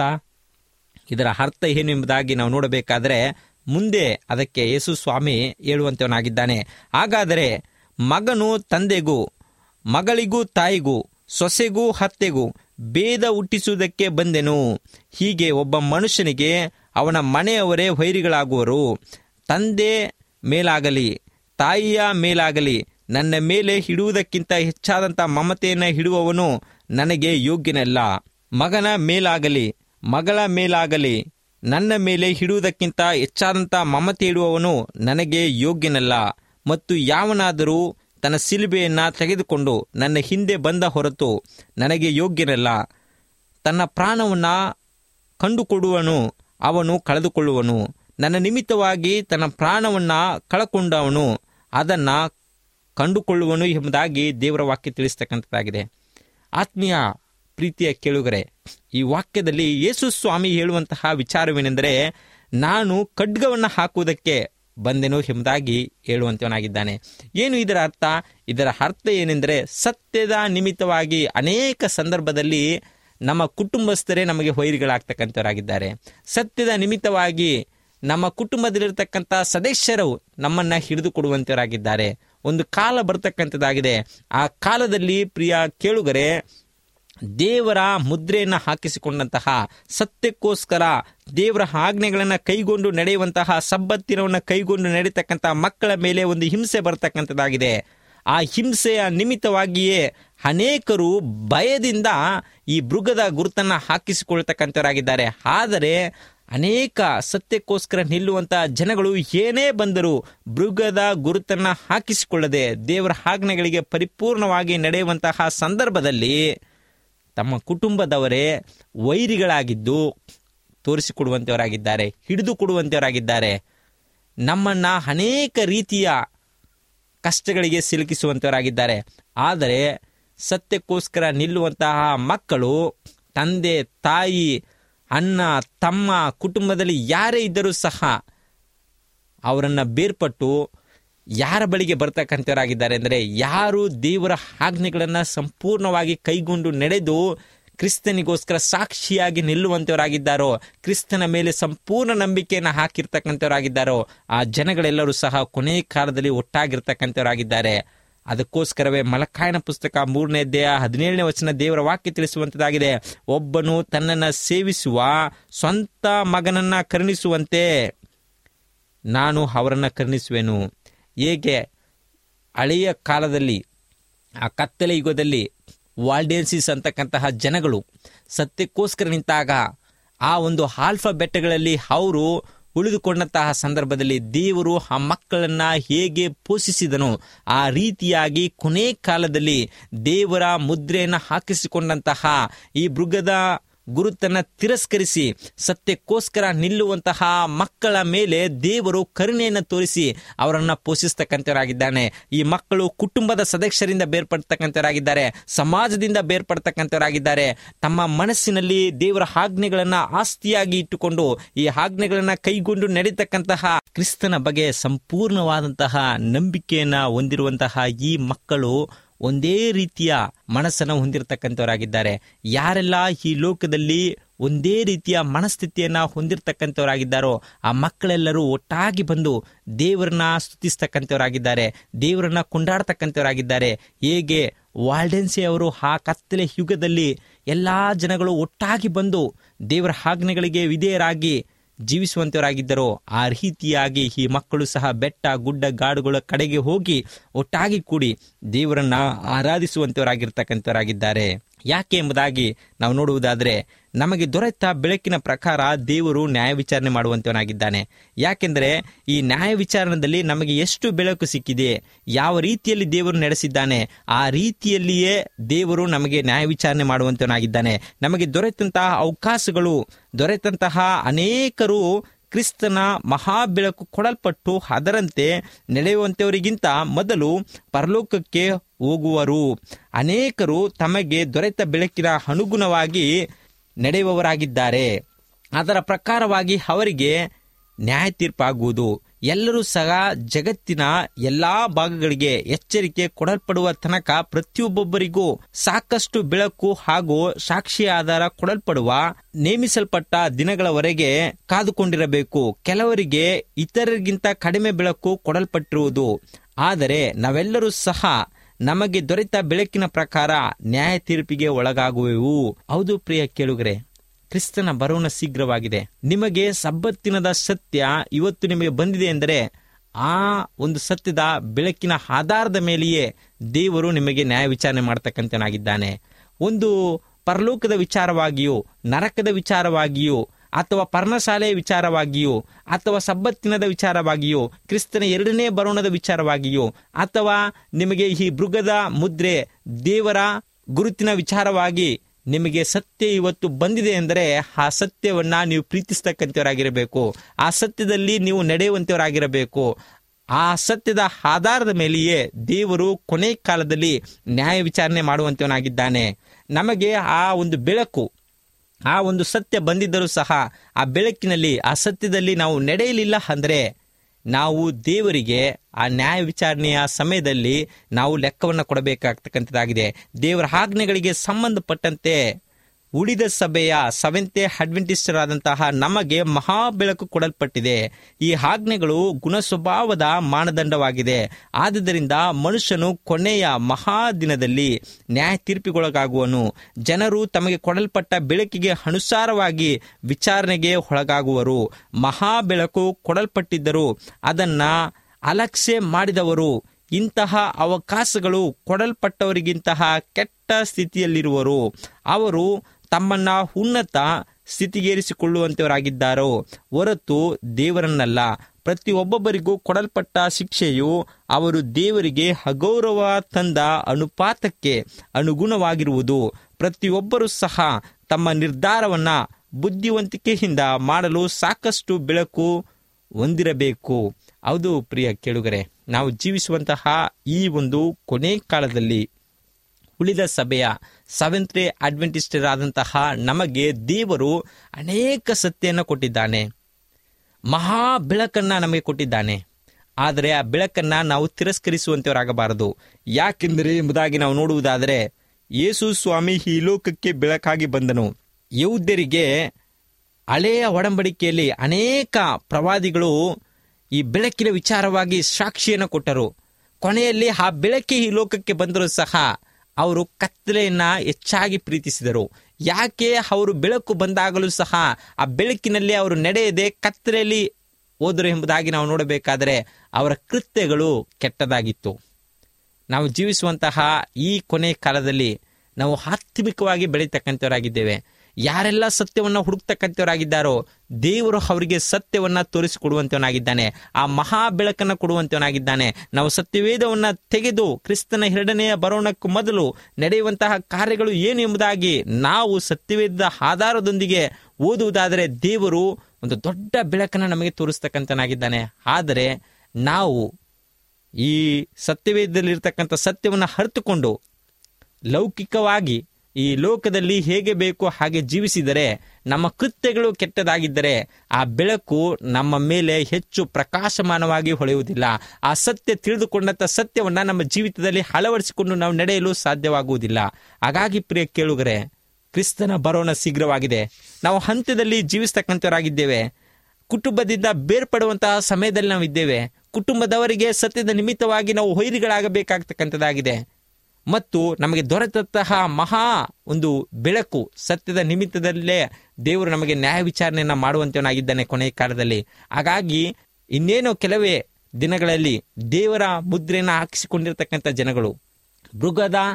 ಇದರ ಅರ್ಥ ಏನು ಎಂಬುದಾಗಿ ನಾವು ನೋಡಬೇಕಾದರೆ ಮುಂದೆ ಅದಕ್ಕೆ ಯೇಸು ಸ್ವಾಮಿ ಹೇಳುವಂತವನಾಗಿದ್ದಾನೆ ಹಾಗಾದರೆ ಮಗನು ತಂದೆಗೂ ಮಗಳಿಗೂ ತಾಯಿಗೂ ಸೊಸೆಗೂ ಹತ್ತೆಗೂ ಭೇದ ಹುಟ್ಟಿಸುವುದಕ್ಕೆ ಬಂದೆನು ಹೀಗೆ ಒಬ್ಬ ಮನುಷ್ಯನಿಗೆ ಅವನ ಮನೆಯವರೇ ವೈರಿಗಳಾಗುವರು ತಂದೆ ಮೇಲಾಗಲಿ ತಾಯಿಯ ಮೇಲಾಗಲಿ ನನ್ನ ಮೇಲೆ ಹಿಡುವುದಕ್ಕಿಂತ ಹೆಚ್ಚಾದಂಥ ಮಮತೆಯನ್ನು ಹಿಡುವವನು ನನಗೆ ಯೋಗ್ಯನಲ್ಲ ಮಗನ ಮೇಲಾಗಲಿ ಮಗಳ ಮೇಲಾಗಲಿ ನನ್ನ ಮೇಲೆ ಹಿಡುವುದಕ್ಕಿಂತ ಹೆಚ್ಚಾದಂಥ ಮಮತೆ ಇಡುವವನು ನನಗೆ ಯೋಗ್ಯನಲ್ಲ ಮತ್ತು ಯಾವನಾದರೂ ತನ್ನ ಸಿಲುಬೆಯನ್ನ ತೆಗೆದುಕೊಂಡು ನನ್ನ ಹಿಂದೆ ಬಂದ ಹೊರತು ನನಗೆ ಯೋಗ್ಯನಲ್ಲ ತನ್ನ ಪ್ರಾಣವನ್ನ ಕಂಡುಕೊಡುವನು ಅವನು ಕಳೆದುಕೊಳ್ಳುವನು ನನ್ನ ನಿಮಿತ್ತವಾಗಿ ತನ್ನ ಪ್ರಾಣವನ್ನ ಕಳಕೊಂಡವನು ಅದನ್ನ ಕಂಡುಕೊಳ್ಳುವನು ಎಂಬುದಾಗಿ ದೇವರ ವಾಕ್ಯ ತಿಳಿಸ್ತಕ್ಕಂಥದ್ದಾಗಿದೆ ಆತ್ಮೀಯ ಪ್ರೀತಿಯ ಕೇಳುಗರೆ ಈ ವಾಕ್ಯದಲ್ಲಿ ಯೇಸು ಸ್ವಾಮಿ ಹೇಳುವಂತಹ ವಿಚಾರವೇನೆಂದರೆ ನಾನು ಖಡ್ಗವನ್ನು ಹಾಕುವುದಕ್ಕೆ ಬಂದೆನು ಎಂಬುದಾಗಿ ಹೇಳುವಂತವನಾಗಿದ್ದಾನೆ ಏನು ಇದರ ಅರ್ಥ ಇದರ ಅರ್ಥ ಏನೆಂದರೆ ಸತ್ಯದ ನಿಮಿತ್ತವಾಗಿ ಅನೇಕ ಸಂದರ್ಭದಲ್ಲಿ ನಮ್ಮ ಕುಟುಂಬಸ್ಥರೇ ನಮಗೆ ವೈರಿಗಳಾಗ್ತಕ್ಕಂಥವರಾಗಿದ್ದಾರೆ ಸತ್ಯದ ನಿಮಿತ್ತವಾಗಿ ನಮ್ಮ ಕುಟುಂಬದಲ್ಲಿರ್ತಕ್ಕಂಥ ಸದಸ್ಯರು ನಮ್ಮನ್ನ ಹಿಡಿದುಕೊಡುವಂತವರಾಗಿದ್ದಾರೆ ಒಂದು ಕಾಲ ಬರ್ತಕ್ಕಂಥದ್ದಾಗಿದೆ ಆ ಕಾಲದಲ್ಲಿ ಪ್ರಿಯ ಕೇಳುಗರೆ ದೇವರ ಮುದ್ರೆಯನ್ನು ಹಾಕಿಸಿಕೊಂಡಂತಹ ಸತ್ಯಕ್ಕೋಸ್ಕರ ದೇವರ ಆಜ್ಞೆಗಳನ್ನು ಕೈಗೊಂಡು ನಡೆಯುವಂತಹ ಸಬ್ಬತ್ತಿನವನ್ನು ಕೈಗೊಂಡು ನಡೀತಕ್ಕಂತಹ ಮಕ್ಕಳ ಮೇಲೆ ಒಂದು ಹಿಂಸೆ ಬರ್ತಕ್ಕಂಥದ್ದಾಗಿದೆ ಆ ಹಿಂಸೆಯ ನಿಮಿತ್ತವಾಗಿಯೇ ಅನೇಕರು ಭಯದಿಂದ ಈ ಮೃಗದ ಗುರುತನ್ನು ಹಾಕಿಸಿಕೊಳ್ತಕ್ಕಂಥವರಾಗಿದ್ದಾರೆ ಆದರೆ ಅನೇಕ ಸತ್ಯಕ್ಕೋಸ್ಕರ ನಿಲ್ಲುವಂತಹ ಜನಗಳು ಏನೇ ಬಂದರೂ ಮೃಗದ ಗುರುತನ್ನ ಹಾಕಿಸಿಕೊಳ್ಳದೆ ದೇವರ ಆಜ್ಞೆಗಳಿಗೆ ಪರಿಪೂರ್ಣವಾಗಿ ನಡೆಯುವಂತಹ ಸಂದರ್ಭದಲ್ಲಿ ತಮ್ಮ ಕುಟುಂಬದವರೇ ವೈರಿಗಳಾಗಿದ್ದು ತೋರಿಸಿಕೊಡುವಂಥವರಾಗಿದ್ದಾರೆ ಹಿಡಿದು ಕೊಡುವಂಥವರಾಗಿದ್ದಾರೆ ನಮ್ಮನ್ನ ಅನೇಕ ರೀತಿಯ ಕಷ್ಟಗಳಿಗೆ ಸಿಲುಕಿಸುವಂಥವರಾಗಿದ್ದಾರೆ ಆದರೆ ಸತ್ಯಕ್ಕೋಸ್ಕರ ನಿಲ್ಲುವಂತಹ ಮಕ್ಕಳು ತಂದೆ ತಾಯಿ ಅಣ್ಣ ತಮ್ಮ ಕುಟುಂಬದಲ್ಲಿ ಯಾರೇ ಇದ್ದರೂ ಸಹ ಅವರನ್ನು ಬೇರ್ಪಟ್ಟು ಯಾರ ಬಳಿಗೆ ಬರ್ತಕ್ಕಂಥವರಾಗಿದ್ದಾರೆ ಅಂದರೆ ಯಾರು ದೇವರ ಆಜ್ಞೆಗಳನ್ನು ಸಂಪೂರ್ಣವಾಗಿ ಕೈಗೊಂಡು ನಡೆದು ಕ್ರಿಸ್ತನಿಗೋಸ್ಕರ ಸಾಕ್ಷಿಯಾಗಿ ನಿಲ್ಲುವಂಥವರಾಗಿದ್ದಾರೋ ಕ್ರಿಸ್ತನ ಮೇಲೆ ಸಂಪೂರ್ಣ ನಂಬಿಕೆಯನ್ನು ಹಾಕಿರ್ತಕ್ಕಂಥವರಾಗಿದ್ದಾರೋ ಆ ಜನಗಳೆಲ್ಲರೂ ಸಹ ಕೊನೆ ಕಾಲದಲ್ಲಿ ಒಟ್ಟಾಗಿರ್ತಕ್ಕಂಥವರಾಗಿದ್ದಾರೆ ಅದಕ್ಕೋಸ್ಕರವೇ ಮಲಕಾಯನ ಪುಸ್ತಕ ಮೂರನೇ ಅಧ್ಯಾಯ ಹದಿನೇಳನೇ ವಚನ ದೇವರ ವಾಕ್ಯ ತಿಳಿಸುವಂಥದ್ದಾಗಿದೆ ಒಬ್ಬನು ತನ್ನನ್ನು ಸೇವಿಸುವ ಸ್ವಂತ ಮಗನನ್ನ ಕರುಣಿಸುವಂತೆ ನಾನು ಅವರನ್ನು ಕರುಣಿಸುವೆನು ಹೇಗೆ ಹಳೆಯ ಕಾಲದಲ್ಲಿ ಆ ಕತ್ತಲೆ ಯುಗದಲ್ಲಿ ವಾಲ್ಡೇನ್ಸಿಸ್ ಅಂತಕ್ಕಂತಹ ಜನಗಳು ಸತ್ಯಕ್ಕೋಸ್ಕರ ನಿಂತಾಗ ಆ ಒಂದು ಆಲ್ಫಾ ಬೆಟ್ಟಗಳಲ್ಲಿ ಅವರು ಉಳಿದುಕೊಂಡಂತಹ ಸಂದರ್ಭದಲ್ಲಿ ದೇವರು ಆ ಮಕ್ಕಳನ್ನ ಹೇಗೆ ಪೋಷಿಸಿದನು ಆ ರೀತಿಯಾಗಿ ಕೊನೆ ಕಾಲದಲ್ಲಿ ದೇವರ ಮುದ್ರೆಯನ್ನು ಹಾಕಿಸಿಕೊಂಡಂತಹ ಈ ಮೃಗದ ಗುರುತನ್ನ ತಿರಸ್ಕರಿಸಿ ಸತ್ಯಕ್ಕೋಸ್ಕರ ನಿಲ್ಲುವಂತಹ ಮಕ್ಕಳ ಮೇಲೆ ದೇವರು ಕರುಣೆಯನ್ನು ತೋರಿಸಿ ಅವರನ್ನ ಪೋಷಿಸ್ತಕ್ಕಂಥವರಾಗಿದ್ದಾನೆ ಈ ಮಕ್ಕಳು ಕುಟುಂಬದ ಸದಸ್ಯರಿಂದ ಬೇರ್ಪಡ್ತಕ್ಕಂಥವರಾಗಿದ್ದಾರೆ ಸಮಾಜದಿಂದ ಬೇರ್ಪಡ್ತಕ್ಕಂಥವರಾಗಿದ್ದಾರೆ ತಮ್ಮ ಮನಸ್ಸಿನಲ್ಲಿ ದೇವರ ಆಜ್ಞೆಗಳನ್ನ ಆಸ್ತಿಯಾಗಿ ಇಟ್ಟುಕೊಂಡು ಈ ಆಜ್ಞೆಗಳನ್ನ ಕೈಗೊಂಡು ನಡೀತಕ್ಕಂತಹ ಕ್ರಿಸ್ತನ ಬಗ್ಗೆ ಸಂಪೂರ್ಣವಾದಂತಹ ನಂಬಿಕೆಯನ್ನ ಹೊಂದಿರುವಂತಹ ಈ ಮಕ್ಕಳು ಒಂದೇ ರೀತಿಯ ಮನಸ್ಸನ್ನು ಹೊಂದಿರತಕ್ಕಂಥವರಾಗಿದ್ದಾರೆ ಯಾರೆಲ್ಲ ಈ ಲೋಕದಲ್ಲಿ ಒಂದೇ ರೀತಿಯ ಮನಸ್ಥಿತಿಯನ್ನ ಹೊಂದಿರತಕ್ಕಂಥವರಾಗಿದ್ದಾರೋ ಆ ಮಕ್ಕಳೆಲ್ಲರೂ ಒಟ್ಟಾಗಿ ಬಂದು ದೇವರನ್ನ ಸ್ತುತಿಸ್ತಕ್ಕಂಥವರಾಗಿದ್ದಾರೆ ದೇವರನ್ನ ಕೊಂಡಾಡ್ತಕ್ಕಂಥವರಾಗಿದ್ದಾರೆ ಹೇಗೆ ವಾಲ್ಡೆನ್ಸಿ ಅವರು ಆ ಕತ್ತಲೆ ಯುಗದಲ್ಲಿ ಎಲ್ಲಾ ಜನಗಳು ಒಟ್ಟಾಗಿ ಬಂದು ದೇವರ ಆಜ್ಞೆಗಳಿಗೆ ವಿಧೇಯರಾಗಿ ಜೀವಿಸುವಂತವರಾಗಿದ್ದರೋ ಆ ರೀತಿಯಾಗಿ ಈ ಮಕ್ಕಳು ಸಹ ಬೆಟ್ಟ ಗುಡ್ಡ ಗಾಡುಗಳ ಕಡೆಗೆ ಹೋಗಿ ಒಟ್ಟಾಗಿ ಕೂಡಿ ದೇವರನ್ನ ಆರಾಧಿಸುವಂತವರಾಗಿರ್ತಕ್ಕಂಥವರಾಗಿದ್ದಾರೆ ಯಾಕೆ ಎಂಬುದಾಗಿ ನಾವು ನೋಡುವುದಾದರೆ ನಮಗೆ ದೊರೆತ ಬೆಳಕಿನ ಪ್ರಕಾರ ದೇವರು ನ್ಯಾಯ ವಿಚಾರಣೆ ಮಾಡುವಂತವನಾಗಿದ್ದಾನೆ ಯಾಕೆಂದರೆ ಈ ನ್ಯಾಯ ವಿಚಾರಣದಲ್ಲಿ ನಮಗೆ ಎಷ್ಟು ಬೆಳಕು ಸಿಕ್ಕಿದೆ ಯಾವ ರೀತಿಯಲ್ಲಿ ದೇವರು ನಡೆಸಿದ್ದಾನೆ ಆ ರೀತಿಯಲ್ಲಿಯೇ ದೇವರು ನಮಗೆ ನ್ಯಾಯ ವಿಚಾರಣೆ ಮಾಡುವಂತವನಾಗಿದ್ದಾನೆ ನಮಗೆ ದೊರೆತಂತಹ ಅವಕಾಶಗಳು ದೊರೆತಂತಹ ಅನೇಕರು ಕ್ರಿಸ್ತನ ಮಹಾ ಬೆಳಕು ಕೊಡಲ್ಪಟ್ಟು ಅದರಂತೆ ನಡೆಯುವಂಥವರಿಗಿಂತ ಮೊದಲು ಪರಲೋಕಕ್ಕೆ ಹೋಗುವರು ಅನೇಕರು ತಮಗೆ ದೊರೆತ ಬೆಳಕಿನ ಅನುಗುಣವಾಗಿ ನಡೆಯುವವರಾಗಿದ್ದಾರೆ ಅದರ ಪ್ರಕಾರವಾಗಿ ಅವರಿಗೆ ನ್ಯಾಯ ತೀರ್ಪಾಗುವುದು ಎಲ್ಲರೂ ಸಹ ಜಗತ್ತಿನ ಎಲ್ಲಾ ಭಾಗಗಳಿಗೆ ಎಚ್ಚರಿಕೆ ಕೊಡಲ್ಪಡುವ ತನಕ ಪ್ರತಿಯೊಬ್ಬೊಬ್ಬರಿಗೂ ಸಾಕಷ್ಟು ಬೆಳಕು ಹಾಗೂ ಸಾಕ್ಷಿ ಆಧಾರ ಕೊಡಲ್ಪಡುವ ನೇಮಿಸಲ್ಪಟ್ಟ ದಿನಗಳವರೆಗೆ ಕಾದುಕೊಂಡಿರಬೇಕು ಕೆಲವರಿಗೆ ಇತರರಿಗಿಂತ ಕಡಿಮೆ ಬೆಳಕು ಕೊಡಲ್ಪಟ್ಟಿರುವುದು ಆದರೆ ನಾವೆಲ್ಲರೂ ಸಹ ನಮಗೆ ದೊರೆತ ಬೆಳಕಿನ ಪ್ರಕಾರ ನ್ಯಾಯ ತೀರ್ಪಿಗೆ ಒಳಗಾಗುವೆವು ಹೌದು ಪ್ರಿಯ ಕೇಳುಗರೆ ಕ್ರಿಸ್ತನ ಬರೋಣ ಶೀಘ್ರವಾಗಿದೆ ನಿಮಗೆ ಸಬ್ಬತ್ತಿನದ ಸತ್ಯ ಇವತ್ತು ನಿಮಗೆ ಬಂದಿದೆ ಎಂದರೆ ಆ ಒಂದು ಸತ್ಯದ ಬೆಳಕಿನ ಆಧಾರದ ಮೇಲೆಯೇ ದೇವರು ನಿಮಗೆ ನ್ಯಾಯ ವಿಚಾರಣೆ ಮಾಡ್ತಕ್ಕಂಥನಾಗಿದ್ದಾನೆ ಒಂದು ಪರಲೋಕದ ವಿಚಾರವಾಗಿಯೂ ನರಕದ ವಿಚಾರವಾಗಿಯೂ ಅಥವಾ ಪರ್ಣಶಾಲೆಯ ವಿಚಾರವಾಗಿಯೂ ಅಥವಾ ಸಬ್ಬತ್ತಿನದ ವಿಚಾರವಾಗಿಯೂ ಕ್ರಿಸ್ತನ ಎರಡನೇ ಬರೋಣದ ವಿಚಾರವಾಗಿಯೂ ಅಥವಾ ನಿಮಗೆ ಈ ಮೃಗದ ಮುದ್ರೆ ದೇವರ ಗುರುತಿನ ವಿಚಾರವಾಗಿ ನಿಮಗೆ ಸತ್ಯ ಇವತ್ತು ಬಂದಿದೆ ಎಂದರೆ ಆ ಸತ್ಯವನ್ನ ನೀವು ಪ್ರೀತಿಸ್ತಕ್ಕಂಥವರಾಗಿರಬೇಕು ಆ ಸತ್ಯದಲ್ಲಿ ನೀವು ನಡೆಯುವಂಥವರಾಗಿರಬೇಕು ಆ ಸತ್ಯದ ಆಧಾರದ ಮೇಲೆಯೇ ದೇವರು ಕೊನೆ ಕಾಲದಲ್ಲಿ ನ್ಯಾಯ ವಿಚಾರಣೆ ಮಾಡುವಂತವನಾಗಿದ್ದಾನೆ ನಮಗೆ ಆ ಒಂದು ಬೆಳಕು ಆ ಒಂದು ಸತ್ಯ ಬಂದಿದ್ದರೂ ಸಹ ಆ ಬೆಳಕಿನಲ್ಲಿ ಆ ಸತ್ಯದಲ್ಲಿ ನಾವು ನಡೆಯಲಿಲ್ಲ ಅಂದರೆ ನಾವು ದೇವರಿಗೆ ಆ ನ್ಯಾಯ ವಿಚಾರಣೆಯ ಸಮಯದಲ್ಲಿ ನಾವು ಲೆಕ್ಕವನ್ನು ಕೊಡಬೇಕಾಗ್ತಕ್ಕಂಥದ್ದಾಗಿದೆ ದೇವರ ಆಜ್ಞೆಗಳಿಗೆ ಸಂಬಂಧಪಟ್ಟಂತೆ ಉಳಿದ ಸಭೆಯ ಸವೆಂತೆ ಅಡ್ವೆಂಟಿಸ್ಟರಾದಂತಹ ನಮಗೆ ಮಹಾ ಬೆಳಕು ಕೊಡಲ್ಪಟ್ಟಿದೆ ಈ ಆಜ್ಞೆಗಳು ಗುಣ ಸ್ವಭಾವದ ಮಾನದಂಡವಾಗಿದೆ ಆದುದರಿಂದ ಮನುಷ್ಯನು ಕೊನೆಯ ಮಹಾ ದಿನದಲ್ಲಿ ನ್ಯಾಯ ತೀರ್ಪಿಗೊಳಗಾಗುವನು ಜನರು ತಮಗೆ ಕೊಡಲ್ಪಟ್ಟ ಬೆಳಕಿಗೆ ಅನುಸಾರವಾಗಿ ವಿಚಾರಣೆಗೆ ಒಳಗಾಗುವರು ಮಹಾ ಬೆಳಕು ಕೊಡಲ್ಪಟ್ಟಿದ್ದರೂ ಅದನ್ನ ಅಲಕ್ಷ್ಯ ಮಾಡಿದವರು ಇಂತಹ ಅವಕಾಶಗಳು ಕೊಡಲ್ಪಟ್ಟವರಿಗಿಂತಹ ಕೆಟ್ಟ ಸ್ಥಿತಿಯಲ್ಲಿರುವರು ಅವರು ತಮ್ಮನ್ನ ಉನ್ನತ ಸ್ಥಿತಿಗೇರಿಸಿಕೊಳ್ಳುವಂತವರಾಗಿದ್ದಾರೋ ಹೊರತು ದೇವರನ್ನಲ್ಲ ಪ್ರತಿಯೊಬ್ಬೊಬ್ಬರಿಗೂ ಕೊಡಲ್ಪಟ್ಟ ಶಿಕ್ಷೆಯು ಅವರು ದೇವರಿಗೆ ಅಗೌರವ ತಂದ ಅನುಪಾತಕ್ಕೆ ಅನುಗುಣವಾಗಿರುವುದು ಪ್ರತಿಯೊಬ್ಬರೂ ಸಹ ತಮ್ಮ ನಿರ್ಧಾರವನ್ನ ಬುದ್ಧಿವಂತಿಕೆಯಿಂದ ಮಾಡಲು ಸಾಕಷ್ಟು ಬೆಳಕು ಹೊಂದಿರಬೇಕು ಹೌದು ಪ್ರಿಯ ಕೇಳುಗರೆ ನಾವು ಜೀವಿಸುವಂತಹ ಈ ಒಂದು ಕೊನೆ ಕಾಲದಲ್ಲಿ ಉಳಿದ ಸಭೆಯ ಸೆವೆಂತ್ ಡೇ ಅಡ್ವೆಂಟಿಸ್ಟರ್ ಆದಂತಹ ನಮಗೆ ದೇವರು ಅನೇಕ ಸತ್ಯವನ್ನು ಕೊಟ್ಟಿದ್ದಾನೆ ಮಹಾ ಬೆಳಕನ್ನ ನಮಗೆ ಕೊಟ್ಟಿದ್ದಾನೆ ಆದರೆ ಆ ಬೆಳಕನ್ನ ನಾವು ತಿರಸ್ಕರಿಸುವಂತವರಾಗಬಾರದು ಯಾಕೆಂದರೆ ಎಂಬುದಾಗಿ ನಾವು ನೋಡುವುದಾದರೆ ಯೇಸು ಸ್ವಾಮಿ ಈ ಲೋಕಕ್ಕೆ ಬೆಳಕಾಗಿ ಬಂದನು ಯೌದ್ಯರಿಗೆ ಹಳೆಯ ಒಡಂಬಡಿಕೆಯಲ್ಲಿ ಅನೇಕ ಪ್ರವಾದಿಗಳು ಈ ಬೆಳಕಿನ ವಿಚಾರವಾಗಿ ಸಾಕ್ಷಿಯನ್ನು ಕೊಟ್ಟರು ಕೊನೆಯಲ್ಲಿ ಆ ಬೆಳಕೆ ಈ ಲೋಕಕ್ಕೆ ಬಂದರೂ ಸಹ ಅವರು ಕತ್ತಲೆಯನ್ನ ಹೆಚ್ಚಾಗಿ ಪ್ರೀತಿಸಿದರು ಯಾಕೆ ಅವರು ಬೆಳಕು ಬಂದಾಗಲೂ ಸಹ ಆ ಬೆಳಕಿನಲ್ಲಿ ಅವರು ನಡೆಯದೆ ಕತ್ತಲೆಯಲ್ಲಿ ಹೋದರು ಎಂಬುದಾಗಿ ನಾವು ನೋಡಬೇಕಾದರೆ ಅವರ ಕೃತ್ಯಗಳು ಕೆಟ್ಟದಾಗಿತ್ತು ನಾವು ಜೀವಿಸುವಂತಹ ಈ ಕೊನೆ ಕಾಲದಲ್ಲಿ ನಾವು ಆತ್ಮಿಕವಾಗಿ ಬೆಳೀತಕ್ಕಂಥವರಾಗಿದ್ದೇವೆ ಯಾರೆಲ್ಲ ಸತ್ಯವನ್ನು ಹುಡುಕ್ತಕ್ಕಂಥವರಾಗಿದ್ದಾರೋ ದೇವರು ಅವರಿಗೆ ಸತ್ಯವನ್ನ ತೋರಿಸಿಕೊಡುವಂತವನಾಗಿದ್ದಾನೆ ಆ ಮಹಾ ಬೆಳಕನ್ನು ಕೊಡುವಂತವನಾಗಿದ್ದಾನೆ ನಾವು ಸತ್ಯವೇದವನ್ನ ತೆಗೆದು ಕ್ರಿಸ್ತನ ಎರಡನೆಯ ಬರೋಣಕ್ಕೂ ಮೊದಲು ನಡೆಯುವಂತಹ ಕಾರ್ಯಗಳು ಏನು ಎಂಬುದಾಗಿ ನಾವು ಸತ್ಯವೇದದ ಆಧಾರದೊಂದಿಗೆ ಓದುವುದಾದರೆ ದೇವರು ಒಂದು ದೊಡ್ಡ ಬೆಳಕನ್ನು ನಮಗೆ ತೋರಿಸ್ತಕ್ಕಂಥನಾಗಿದ್ದಾನೆ ಆದರೆ ನಾವು ಈ ಸತ್ಯವೇದದಲ್ಲಿರ್ತಕ್ಕಂಥ ಸತ್ಯವನ್ನು ಅರಿತುಕೊಂಡು ಲೌಕಿಕವಾಗಿ ಈ ಲೋಕದಲ್ಲಿ ಹೇಗೆ ಬೇಕು ಹಾಗೆ ಜೀವಿಸಿದರೆ ನಮ್ಮ ಕೃತ್ಯಗಳು ಕೆಟ್ಟದಾಗಿದ್ದರೆ ಆ ಬೆಳಕು ನಮ್ಮ ಮೇಲೆ ಹೆಚ್ಚು ಪ್ರಕಾಶಮಾನವಾಗಿ ಹೊಳೆಯುವುದಿಲ್ಲ ಆ ಸತ್ಯ ತಿಳಿದುಕೊಂಡಂಥ ಸತ್ಯವನ್ನ ನಮ್ಮ ಜೀವಿತದಲ್ಲಿ ಅಳವಡಿಸಿಕೊಂಡು ನಾವು ನಡೆಯಲು ಸಾಧ್ಯವಾಗುವುದಿಲ್ಲ ಹಾಗಾಗಿ ಪ್ರಿಯ ಕೇಳುಗರೆ ಕ್ರಿಸ್ತನ ಬರೋಣ ಶೀಘ್ರವಾಗಿದೆ ನಾವು ಹಂತದಲ್ಲಿ ಜೀವಿಸ್ತಕ್ಕಂಥವರಾಗಿದ್ದೇವೆ ಕುಟುಂಬದಿಂದ ಬೇರ್ಪಡುವಂತಹ ಸಮಯದಲ್ಲಿ ನಾವು ಇದ್ದೇವೆ ಕುಟುಂಬದವರಿಗೆ ಸತ್ಯದ ನಿಮಿತ್ತವಾಗಿ ನಾವು ಹೊಯ್ರಿಗಳಾಗಬೇಕಾಗ್ತಕ್ಕಂಥದ್ದಾಗಿದೆ ಮತ್ತು ನಮಗೆ ದೊರೆತಂತಹ ಮಹಾ ಒಂದು ಬೆಳಕು ಸತ್ಯದ ನಿಮಿತ್ತದಲ್ಲೇ ದೇವರು ನಮಗೆ ನ್ಯಾಯ ವಿಚಾರಣೆಯನ್ನ ಮಾಡುವಂತವನಾಗಿದ್ದಾನೆ ಕೊನೆಯ ಕಾಲದಲ್ಲಿ ಹಾಗಾಗಿ ಇನ್ನೇನೋ ಕೆಲವೇ ದಿನಗಳಲ್ಲಿ ದೇವರ ಮುದ್ರೆಯನ್ನು ಹಾಕಿಸಿಕೊಂಡಿರ್ತಕ್ಕಂಥ ಜನಗಳು ಮೃಗದ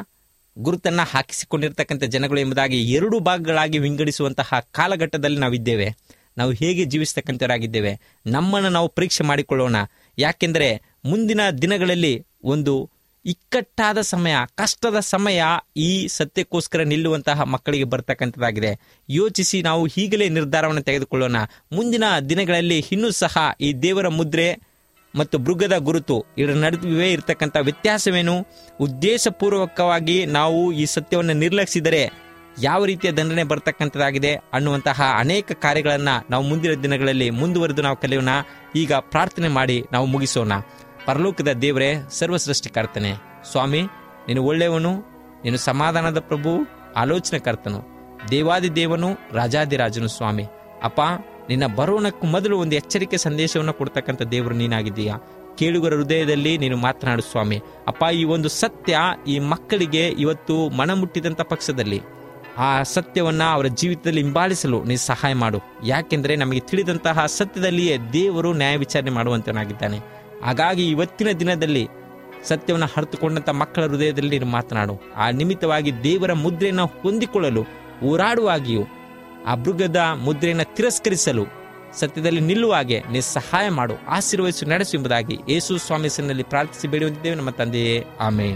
ಗುರುತನ್ನ ಹಾಕಿಸಿಕೊಂಡಿರ್ತಕ್ಕಂಥ ಜನಗಳು ಎಂಬುದಾಗಿ ಎರಡು ಭಾಗಗಳಾಗಿ ವಿಂಗಡಿಸುವಂತಹ ಕಾಲಘಟ್ಟದಲ್ಲಿ ನಾವಿದ್ದೇವೆ ನಾವು ಹೇಗೆ ಜೀವಿಸ್ತಕ್ಕಂಥವರಾಗಿದ್ದೇವೆ ನಮ್ಮನ್ನು ನಾವು ಪರೀಕ್ಷೆ ಮಾಡಿಕೊಳ್ಳೋಣ ಯಾಕೆಂದರೆ ಮುಂದಿನ ದಿನಗಳಲ್ಲಿ ಒಂದು ಇಕ್ಕಟ್ಟಾದ ಸಮಯ ಕಷ್ಟದ ಸಮಯ ಈ ಸತ್ಯಕ್ಕೋಸ್ಕರ ನಿಲ್ಲುವಂತಹ ಮಕ್ಕಳಿಗೆ ಬರ್ತಕ್ಕಂಥದ್ದಾಗಿದೆ ಯೋಚಿಸಿ ನಾವು ಈಗಲೇ ನಿರ್ಧಾರವನ್ನು ತೆಗೆದುಕೊಳ್ಳೋಣ ಮುಂದಿನ ದಿನಗಳಲ್ಲಿ ಇನ್ನೂ ಸಹ ಈ ದೇವರ ಮುದ್ರೆ ಮತ್ತು ಮೃಗದ ಗುರುತು ಇದರ ನಡುವೆ ಇರತಕ್ಕಂಥ ವ್ಯತ್ಯಾಸವೇನು ಉದ್ದೇಶಪೂರ್ವಕವಾಗಿ ನಾವು ಈ ಸತ್ಯವನ್ನು ನಿರ್ಲಕ್ಷಿಸಿದರೆ ಯಾವ ರೀತಿಯ ದಂಡನೆ ಬರ್ತಕ್ಕಂಥದ್ದಾಗಿದೆ ಅನ್ನುವಂತಹ ಅನೇಕ ಕಾರ್ಯಗಳನ್ನು ನಾವು ಮುಂದಿನ ದಿನಗಳಲ್ಲಿ ಮುಂದುವರೆದು ನಾವು ಕಲಿಯೋಣ ಈಗ ಪ್ರಾರ್ಥನೆ ಮಾಡಿ ನಾವು ಮುಗಿಸೋಣ ಪರಲೋಕದ ದೇವರೇ ಸರ್ವ ಸೃಷ್ಟಿಕರ್ತನೆ ಸ್ವಾಮಿ ನೀನು ಒಳ್ಳೆಯವನು ನೀನು ಸಮಾಧಾನದ ಪ್ರಭು ಆಲೋಚನೆಕರ್ತನು ದೇವಾದಿ ದೇವನು ರಾಜಾದಿರಾಜನು ಸ್ವಾಮಿ ಅಪ್ಪ ನಿನ್ನ ಬರೋಣಕ್ಕೂ ಮೊದಲು ಒಂದು ಎಚ್ಚರಿಕೆ ಸಂದೇಶವನ್ನು ಕೊಡ್ತಕ್ಕಂಥ ದೇವರು ನೀನಾಗಿದ್ದೀಯಾ ಕೇಳುಗರ ಹೃದಯದಲ್ಲಿ ನೀನು ಮಾತನಾಡು ಸ್ವಾಮಿ ಅಪ್ಪ ಈ ಒಂದು ಸತ್ಯ ಈ ಮಕ್ಕಳಿಗೆ ಇವತ್ತು ಮನ ಮುಟ್ಟಿದಂಥ ಪಕ್ಷದಲ್ಲಿ ಆ ಸತ್ಯವನ್ನ ಅವರ ಜೀವಿತದಲ್ಲಿ ಹಿಂಬಾಲಿಸಲು ನೀನು ಸಹಾಯ ಮಾಡು ಯಾಕೆಂದ್ರೆ ನಮಗೆ ತಿಳಿದಂತಹ ಸತ್ಯದಲ್ಲಿಯೇ ದೇವರು ನ್ಯಾಯ ವಿಚಾರಣೆ ಮಾಡುವಂತನಾಗಿದ್ದಾನೆ ಹಾಗಾಗಿ ಇವತ್ತಿನ ದಿನದಲ್ಲಿ ಸತ್ಯವನ್ನು ಹರಿತುಕೊಂಡಂತ ಮಕ್ಕಳ ಹೃದಯದಲ್ಲಿ ನೀನು ಮಾತನಾಡು ಆ ನಿಮಿತ್ತವಾಗಿ ದೇವರ ಮುದ್ರೆಯನ್ನು ಹೊಂದಿಕೊಳ್ಳಲು ಹೋರಾಡುವಾಗಿಯೂ ಆ ಮೃಗದ ಮುದ್ರೆಯನ್ನು ತಿರಸ್ಕರಿಸಲು ಸತ್ಯದಲ್ಲಿ ನಿಲ್ಲುವ ಹಾಗೆ ನೀ ಸಹಾಯ ಮಾಡು ಆಶೀರ್ವದಿಸಿ ನಡೆಸು ಎಂಬುದಾಗಿ ಯೇಸು ಸ್ವಾಮಿ ಹೆಸರಿನಲ್ಲಿ ಪ್ರಾರ್ಥಿಸಿ ಬೇಡುವಂತಿದ್ದೇವೆ ನಮ್ಮ ತಂದೆಯೇ ಆಮೇನ್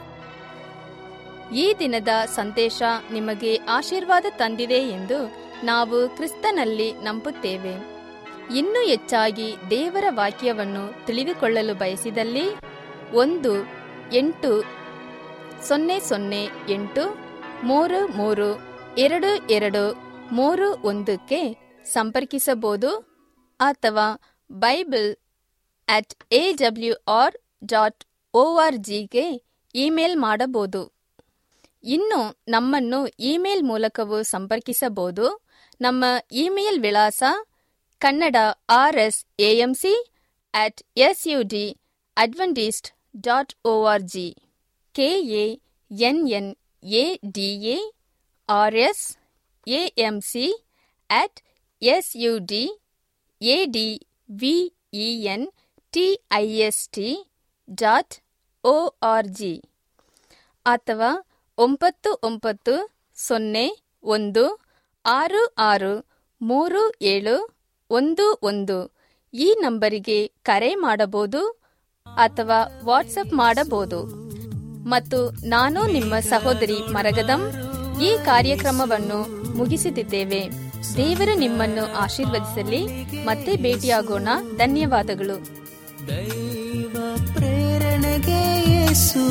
ಈ ದಿನದ ಸಂದೇಶ ನಿಮಗೆ ಆಶೀರ್ವಾದ ತಂದಿದೆ ಎಂದು ನಾವು ಕ್ರಿಸ್ತನಲ್ಲಿ ನಂಬುತ್ತೇವೆ ಇನ್ನೂ ಹೆಚ್ಚಾಗಿ ದೇವರ ವಾಕ್ಯವನ್ನು ತಿಳಿದುಕೊಳ್ಳಲು ಬಯಸಿದಲ್ಲಿ ಒಂದು ಎಂಟು ಸೊನ್ನೆ ಸೊನ್ನೆ ಎಂಟು ಮೂರು ಮೂರು ಎರಡು ಎರಡು ಮೂರು ಒಂದಕ್ಕೆ ಸಂಪರ್ಕಿಸಬಹುದು ಅಥವಾ bible at A W R dot O R ಜಿಗೆ ಇಮೇಲ್ ಮಾಡಬಹುದು ಇನ್ನು ನಮ್ಮನ್ನು ಇಮೇಲ್ ಮೂಲಕವೂ ಸಂಪರ್ಕಿಸಬಹುದು ನಮ್ಮ ಇಮೇಲ್ ವಿಳಾಸ Kannada R S AMC at S U D Adventist dot O R G K A N N A D A R S AMC at S U D A D V E N T I S T dot O R G ಅಥವಾ ಒಂಬತ್ತು ಒಂಬತ್ತು ಸೊನ್ನೆ ಒಂದು ಆರು ಆರು ಮೂರು ಏಳು ಒಂದು ಒಂದು ಈ ನಂಬರಿಗೆ ಕರೆ ಮಾಡಬಹುದು ಅಥವಾ ವಾಟ್ಸಪ್ ಮಾಡಬಹುದು ಮತ್ತು ನಾನು ನಿಮ್ಮ ಸಹೋದರಿ ಮರಗದಂ ಈ ಕಾರ್ಯಕ್ರಮವನ್ನು ಮುಗಿಸುತ್ತಿದ್ದೇವೆ ದೇವರು ನಿಮ್ಮನ್ನು ಆಶೀರ್ವದಿಸಲಿ ಮತ್ತೆ ಭೇಟಿಯಾಗೋಣ ಧನ್ಯವಾದಗಳು ದೈವ ಪ್ರೇರಣೆಗೆ ಯೇಸು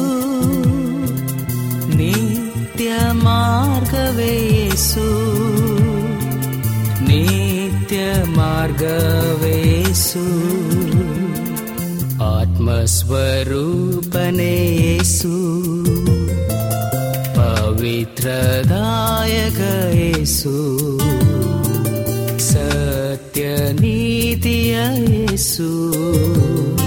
ನಿತ್ಯ ಮಾರ್ಗವೇ ಯೇಸು ನಿತ್ಯ ಮಾರ್ಗವೇ ಯೇಸು ಆತ್ಮಸ್ವರೂಪನೇ ಯೇಸು ಪವಿತ್ರದಾಯಕ ಯೇಸು ಸತ್ಯ ನೀತಿಯ ಯೇಸು